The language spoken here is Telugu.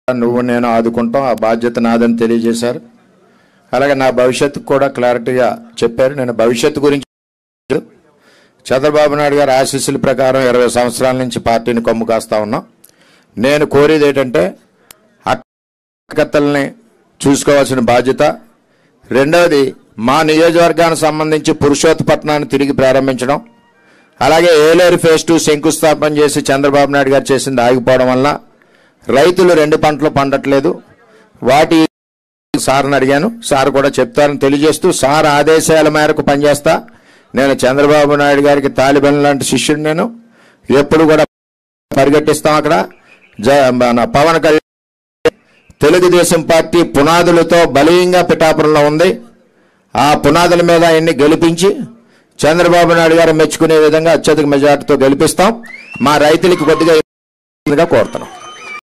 నువ్వు నేను ఆదుకుంటాం ఆ బాధ్యత నాదని తెలియజేశారు అలాగే నా భవిష్యత్తు కూడా క్లారిటీగా చెప్పారు నేను భవిష్యత్తు గురించి చంద్రబాబు నాయుడు గారి ఆశీస్సుల ప్రకారం ఇరవై సంవత్సరాల నుంచి పార్టీని కొమ్ము కాస్తా ఉన్నాం నేను కోరేది ఏంటంటే అక్కత్తల్ని చూసుకోవాల్సిన బాధ్యత రెండవది మా నియోజకవర్గానికి సంబంధించి పురుషోత్పట్నాన్ని తిరిగి ప్రారంభించడం అలాగే ఏలేరు ఫేజ్ టూ శంకుస్థాపన చేసి చంద్రబాబు నాయుడు గారు చేసింది ఆగిపోవడం వల్ల రైతులు రెండు పంటలు పండట్లేదు వాటి సార్ని అడిగాను సార్ కూడా చెప్తారని తెలియజేస్తూ సార్ ఆదేశాల మేరకు పనిచేస్తా నేను చంద్రబాబు నాయుడు గారికి తాలిబన్ లాంటి శిష్యుడు నేను ఎప్పుడు కూడా పరిగెట్టిస్తాం అక్కడ జ- మన పవన్ కళ్యాణ్ తెలుగుదేశం పార్టీ పునాదులతో బలీయంగా పిఠాపురంలో ఉంది ఆ పునాదుల మీద ఆయన్ని గెలిపించి చంద్రబాబు నాయుడు గారు మెచ్చుకునే విధంగా అత్యధిక మెజార్టీతో గెలిపిస్తాం మా రైతులకి కొద్దిగా కోరుతున్నాం